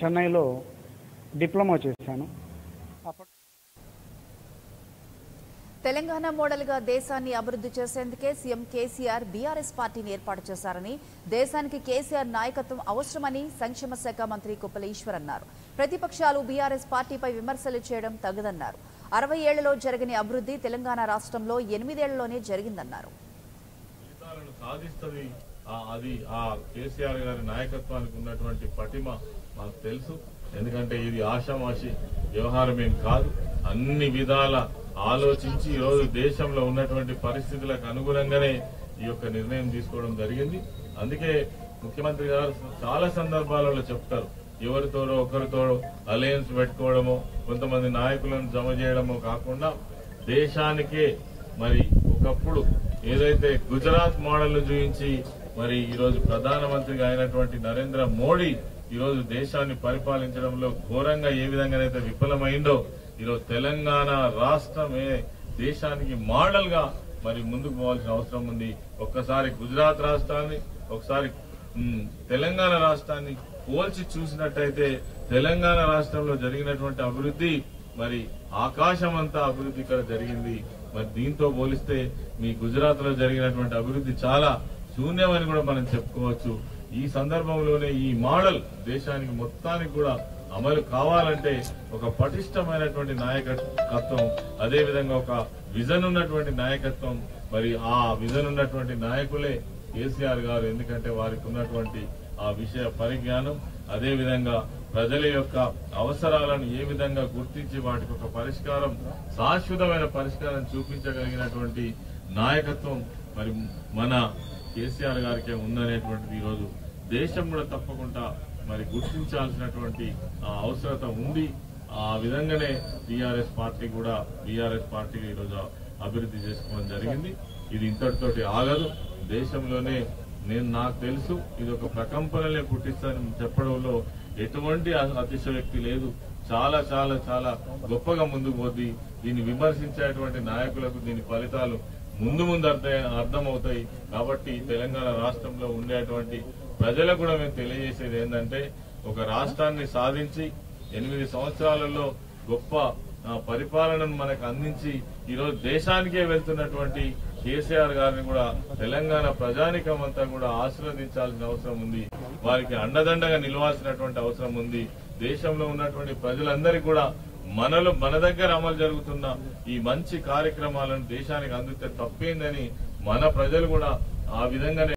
చెన్నైలో డిప్లొమా చేశాను అప్పటి తెలంగాణ మోడల్గా దేశాన్ని అభివృద్ధి చేసేందుకే సీఎం కేసీఆర్ బీఆర్ఎస్ పార్టీని ఏర్పాటు చేశారని దేశానికి కేసీఆర్ నాయకత్వం అవసరమని సంక్షేమ శాఖ మంత్రి కుప్పల ఈశ్వర్ అన్నారు ప్రతిపక్షాలు బీఆర్ఎస్ పార్టీపై విమర్శలు చేయడం తగదన్నారు అరవై ఏళ్లలో జరగని అభివృద్ధి తెలంగాణ రాష్ట్రంలో ఎనిమిదేళ్లలోనే జరిగిందన్నారు ఫలితాలను సాధిస్తుంది ఆ- అది ఆ కేసీఆర్ గారి నాయకత్వానికి ఉన్నటువంటి పటిమ మాకు తెలుసు ఎందుకంటే ఇది ఆషామాషి వ్యవహారం ఏం కాదు అన్ని విధాల ఆలోచించి ఈ రోజు దేశంలో ఉన్నటువంటి పరిస్థితులకు అనుగుణంగానే ఈ యొక్క నిర్ణయం తీసుకోవడం జరిగింది అందుకే ముఖ్యమంత్రి గారు చాలా సందర్భాలలో చెప్తారు ఎవరితోనో ఒకరితో అలయన్స్ పెట్టుకోవడమో కొంతమంది నాయకులను జమ చేయడమో కాకుండా దేశానికే మరి ఒకప్పుడు ఏదైతే గుజరాత్ మోడల్ చూపించి మరి ఈ రోజు ప్రధానమంత్రిగా అయినటువంటి నరేంద్ర మోడీ ఈ రోజు దేశాన్ని పరిపాలించడంలో ఘోరంగా ఏ విధంగానైతే విఫలమైందో ఈరోజు తెలంగాణ రాష్ట్రమే దేశానికి మోడల్ గా మరి ముందుకు పోవాల్సిన అవసరం ఉంది ఒక్కసారి గుజరాత్ రాష్ట్రాన్ని ఒకసారి ఉమ్, తెలంగాణ రాష్ట్రాన్ని పోల్చి చూసినట్టయితే తెలంగాణ రాష్ట్రంలో జరిగినటువంటి అభివృద్ధి మరి ఆకాశం అంతా అభివృద్ధి ఇక్కడ జరిగింది మరి దీంతో పోలిస్తే మీ గుజరాత్ లో జరిగినటువంటి అభివృద్ధి చాలా శూన్యమని కూడా మనం చెప్పుకోవచ్చు ఈ సందర్భంలోనే ఈ మోడల్ దేశానికి మొత్తానికి కూడా అమలు కావాలంటే ఒక పటిష్టమైనటువంటి నాయకత్వం అదే విధంగా ఒక విజన్ ఉన్నటువంటి నాయకత్వం మరి ఆ విజన్ ఉన్నటువంటి నాయకులే కేసీఆర్ గారు ఎందుకంటే వారికి ఉన్నటువంటి ఆ విషయ పరిజ్ఞానం అదే విధంగా ప్రజల యొక్క అవసరాలను ఏ విధంగా గుర్తించి వాటికి ఒక పరిష్కారం శాశ్వతమైన పరిష్కారం చూపించగలిగినటువంటి నాయకత్వం మరి మన కేసీఆర్ గారికే ఉందనేటువంటిది ఈరోజు దేశం కూడా తప్పకుండా మరి గుర్తించాల్సినటువంటి ఆ అవసరత ఉంది ఆ విధంగానే టీఆర్ఎస్ పార్టీ కూడా బీఆర్ఎస్ పార్టీ ఈరోజు అభివృద్ధి చేసుకోవడం జరిగింది ఇది ఇంతటితోటి ఆగదు దేశంలోనే నేను నాకు తెలుసు ఇది ఒక ప్రకంపనలే పుట్టిస్తానని చెప్పడంలో ఎటువంటి అ- అతిశయోక్తి లేదు చాలా చాలా చాలా గొప్పగా ముందుకు పోద్ది దీన్ని విమర్శించేటువంటి నాయకులకు దీని ఫలితాలు ముందు ముందు అర్థం అర్థమవుతాయి కాబట్టి తెలంగాణ రాష్ట్రంలో ఉండేటువంటి ప్రజలకు కూడా మేము తెలియజేసేది ఏంటంటే ఒక రాష్ట్రాన్ని సాధించి ఎనిమిది సంవత్సరాలలో గొప్ప ఆ, పరిపాలనను మనకు అందించి ఈరోజు దేశానికే వెళ్తున్నటువంటి కేసీఆర్ గారిని కూడా తెలంగాణ ప్రజానికం అంతా కూడా ఆశీర్వదించాల్సిన అవసరం ఉంది వారికి అండదండగా నిలవాల్సినటువంటి అవసరం ఉంది దేశంలో ఉన్నటువంటి ప్రజలందరికీ కూడా మనలో మన దగ్గర అమలు జరుగుతున్న ఈ మంచి కార్యక్రమాలను దేశానికి అందితే తప్పేందని మన ప్రజలు కూడా ఆ విధంగానే